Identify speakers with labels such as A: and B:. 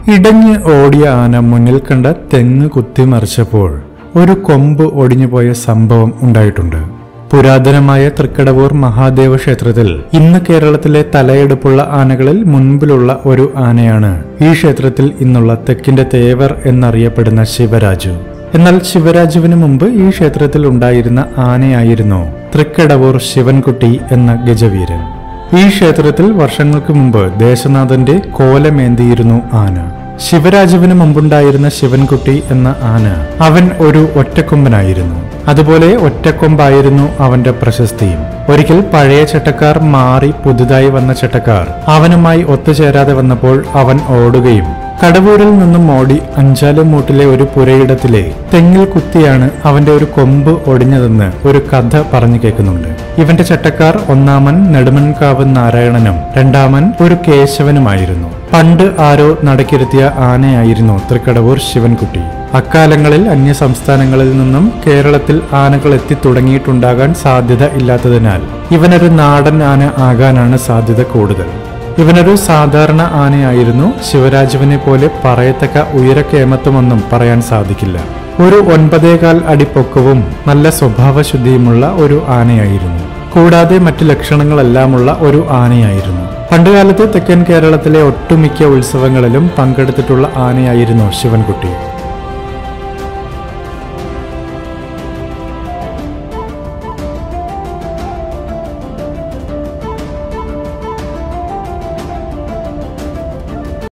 A: ഇടഞ്ഞ് ഓടിയ ആന മുന്നിൽ കണ്ട തെങ്ങ് കുത്തിമറിച്ചപ്പോൾ ഒരു കൊമ്പ് ഒടിഞ്ഞുപോയ സംഭവം ഉണ്ടായിട്ടുണ്ട് പുരാതനമായ തൃക്കടവൂർ മഹാദേവ ക്ഷേത്രത്തിൽ ഇന്ന് കേരളത്തിലെ തലയെടുപ്പുള്ള ആനകളിൽ മുൻപിലുള്ള ഒരു ആനയാണ് ഈ ക്ഷേത്രത്തിൽ ഇന്നുള്ള തെക്കിന്റെ തേവർ എന്നറിയപ്പെടുന്ന ശിവരാജു എന്നാൽ ശിവരാജുവിന് മുമ്പ് ഈ ക്ഷേത്രത്തിൽ ഉണ്ടായിരുന്ന ആനയായിരുന്നു തൃക്കടവൂർ ശിവൻകുട്ടി എന്ന ഗജവീരൻ ഈ ക്ഷേത്രത്തിൽ വർഷങ്ങൾക്ക് മുമ്പ് ദേശനാഥന്റെ കോലമേന്തിയിരുന്നു ആന ശിവരാജുവിന് മുമ്പുണ്ടായിരുന്ന ശിവൻകുട്ടി എന്ന ആന അവൻ ഒരു ഒറ്റക്കൊമ്പനായിരുന്നു അതുപോലെ ഒറ്റക്കൊമ്പായിരുന്നു അവന്റെ പ്രശസ്തിയും ഒരിക്കൽ പഴയ ചട്ടക്കാർ മാറി പുതുതായി വന്ന ചട്ടക്കാർ അവനുമായി ഒത്തുചേരാതെ വന്നപ്പോൾ അവൻ ഓടുകയും കടവൂരിൽ നിന്നും ഓടി അഞ്ചാലുമൂട്ടിലെ ഒരു പുരയിടത്തിലെ തെങ്ങിൽ കുത്തിയാണ് അവന്റെ ഒരു കൊമ്പ് ഒടിഞ്ഞതെന്ന് ഒരു കഥ പറഞ്ഞു കേൾക്കുന്നുണ്ട് ഇവന്റെ ചട്ടക്കാർ ഒന്നാമൻ നെടുമൻകാവ് നാരായണനും രണ്ടാമൻ ഒരു കേശവനുമായിരുന്നു പണ്ട് ആരോ നടക്കിരുത്തിയ ആനയായിരുന്നു തൃക്കടവൂർ ശിവൻകുട്ടി അക്കാലങ്ങളിൽ അന്യ സംസ്ഥാനങ്ങളിൽ നിന്നും കേരളത്തിൽ ആനകൾ എത്തി തുടങ്ങിയിട്ടുണ്ടാകാൻ സാധ്യത ഇല്ലാത്തതിനാൽ ഇവനൊരു നാടൻ ആന ആകാനാണ് സാധ്യത കൂടുതൽ ഇവനൊരു സാധാരണ ആനയായിരുന്നു ശിവരാജുവിനെ പോലെ പറയത്തക്ക ഉയരക്കേമത്വമൊന്നും പറയാൻ സാധിക്കില്ല ഒരു ഒൻപതേകാൽ അടി പൊക്കവും നല്ല സ്വഭാവശുദ്ധിയുമുള്ള ഒരു ആനയായിരുന്നു കൂടാതെ മറ്റു ലക്ഷണങ്ങളെല്ലാമുള്ള ഒരു ആനയായിരുന്നു പണ്ടുകാലത്ത് തെക്കൻ കേരളത്തിലെ ഒട്ടുമിക്ക ഉത്സവങ്ങളിലും പങ്കെടുത്തിട്ടുള്ള ആനയായിരുന്നു ശിവൻകുട്ടി